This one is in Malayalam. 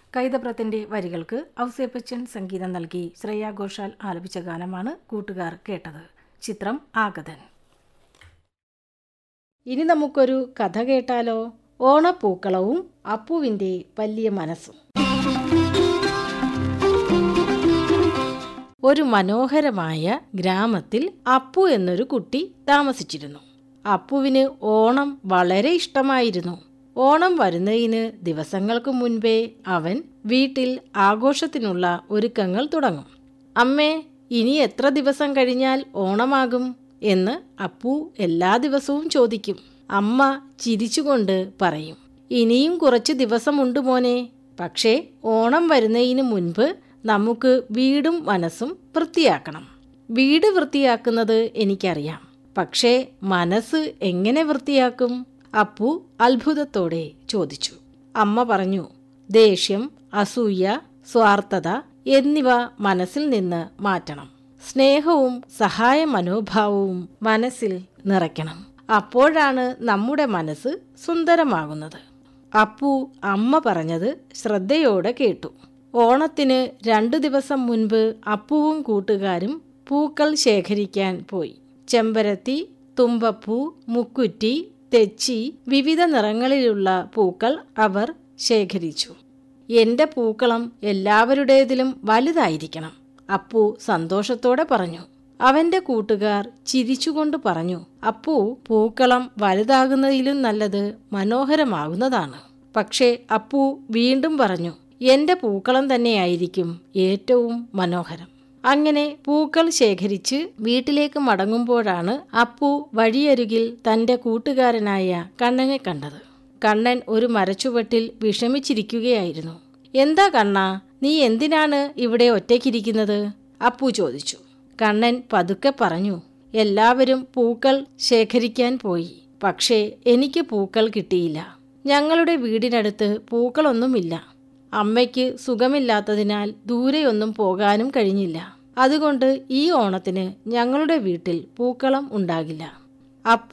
കൈതപ്രത്തിന്റെ വരികൾക്ക് ഔസേപ്പച്ചൻ സംഗീതം നൽകി ശ്രേയ ഘോഷാൽ ആലപിച്ച ഗാനമാണ് കൂട്ടുകാർ കേട്ടത് ചിത്രം ആഗതൻ ഇനി നമുക്കൊരു കഥ കേട്ടാലോ ഓണപ്പൂക്കളവും അപ്പുവിന്റെ വലിയ മനസ്സും ഒരു മനോഹരമായ ഗ്രാമത്തിൽ അപ്പു എന്നൊരു കുട്ടി താമസിച്ചിരുന്നു അപ്പുവിന് ഓണം വളരെ ഇഷ്ടമായിരുന്നു ഓണം വരുന്നതിന് ദിവസങ്ങൾക്ക് മുൻപേ അവൻ വീട്ടിൽ ആഘോഷത്തിനുള്ള ഒരുക്കങ്ങൾ തുടങ്ങും അമ്മേ ഇനി എത്ര ദിവസം കഴിഞ്ഞാൽ ഓണമാകും എന്ന് അപ്പു എല്ലാ ദിവസവും ചോദിക്കും അമ്മ ചിരിച്ചുകൊണ്ട് പറയും ഇനിയും കുറച്ച് ദിവസമുണ്ട് മോനെ പക്ഷേ ഓണം വരുന്നതിന് മുൻപ് നമുക്ക് വീടും മനസ്സും വൃത്തിയാക്കണം വീട് വൃത്തിയാക്കുന്നത് എനിക്കറിയാം പക്ഷേ മനസ്സ് എങ്ങനെ വൃത്തിയാക്കും അപ്പു അത്ഭുതത്തോടെ ചോദിച്ചു അമ്മ പറഞ്ഞു ദേഷ്യം അസൂയ സ്വാർത്ഥത എന്നിവ മനസ്സിൽ നിന്ന് മാറ്റണം സ്നേഹവും സഹായ മനോഭാവവും മനസ്സിൽ നിറയ്ക്കണം അപ്പോഴാണ് നമ്മുടെ മനസ്സ് സുന്ദരമാകുന്നത് അപ്പു അമ്മ പറഞ്ഞത് ശ്രദ്ധയോടെ കേട്ടു ഓണത്തിന് രണ്ടു ദിവസം മുൻപ് അപ്പുവും കൂട്ടുകാരും പൂക്കൾ ശേഖരിക്കാൻ പോയി ചെമ്പരത്തി തുമ്പപ്പൂ മുക്കുറ്റി തെച്ചി വിവിധ നിറങ്ങളിലുള്ള പൂക്കൾ അവർ ശേഖരിച്ചു എന്റെ പൂക്കളം എല്ലാവരുടേതിലും വലുതായിരിക്കണം അപ്പു സന്തോഷത്തോടെ പറഞ്ഞു അവന്റെ കൂട്ടുകാർ ചിരിച്ചുകൊണ്ട് പറഞ്ഞു അപ്പു പൂക്കളം വലുതാകുന്നതിലും നല്ലത് മനോഹരമാകുന്നതാണ് പക്ഷേ അപ്പു വീണ്ടും പറഞ്ഞു എന്റെ പൂക്കളം തന്നെയായിരിക്കും ഏറ്റവും മനോഹരം അങ്ങനെ പൂക്കൾ ശേഖരിച്ച് വീട്ടിലേക്ക് മടങ്ങുമ്പോഴാണ് അപ്പു വഴിയരികിൽ തന്റെ കൂട്ടുകാരനായ കണ്ണനെ കണ്ടത് കണ്ണൻ ഒരു മരച്ചുവട്ടിൽ വിഷമിച്ചിരിക്കുകയായിരുന്നു എന്താ കണ്ണ നീ എന്തിനാണ് ഇവിടെ ഒറ്റയ്ക്കിരിക്കുന്നത് അപ്പു ചോദിച്ചു കണ്ണൻ പതുക്കെ പറഞ്ഞു എല്ലാവരും പൂക്കൾ ശേഖരിക്കാൻ പോയി പക്ഷേ എനിക്ക് പൂക്കൾ കിട്ടിയില്ല ഞങ്ങളുടെ വീടിനടുത്ത് പൂക്കളൊന്നുമില്ല അമ്മയ്ക്ക് സുഖമില്ലാത്തതിനാൽ ദൂരെയൊന്നും പോകാനും കഴിഞ്ഞില്ല അതുകൊണ്ട് ഈ ഓണത്തിന് ഞങ്ങളുടെ വീട്ടിൽ പൂക്കളം ഉണ്ടാകില്ല അപ്പു